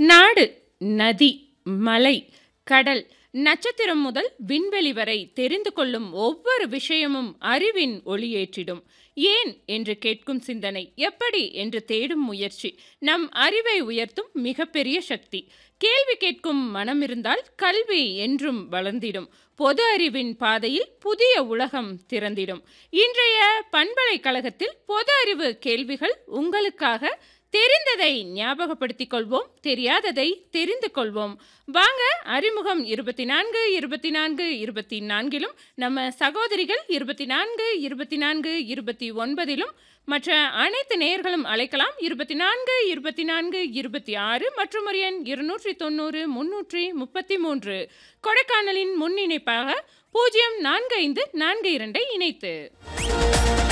நாடு, நதி, மலை, கடல், நட்சத்திரம் முதல் விண்வெளி வரை தெரிந்து கொள்ளும் ஒவ்வொரு விஷயமும் அறிவின் ஒளியேற்றிடும். ஏன் என்று கேட்கும் சிந்தனை, எப்படி என்று தேடும் முயற்சி, நம் அறிவை உயர்த்தும் மிகப்பெரிய சக்தி. கேள்வி கேட்கும் மனமிருந்தால் கல்வி என்றும் வளர்ந்திடும். பொது அறிவின் பாதையில் புதிய உலகம் திறந்திடும். இன்றைய பண்பலைக்கழகத்தில் பொது அறிவு கேள்விகள் உங்களுக்காக. தெரிந்ததை ஞாபகப்படுத்திக் கொள்வோம், தெரியாததை தெரிந்து கொள்வோம். வாங்க அறிமுகம் 24, 24, 24லும் நம்ம சகோதரிகள் 24, 24, 29லும் மற்ற அனைத்து நேயர்களும் அழைக்கலாம் 24, 24, 26 மற்றும் ஒரு எண் 290, 333 கொடைக்கானலின் முன்னிணைப்பாக 045442 இணைத்து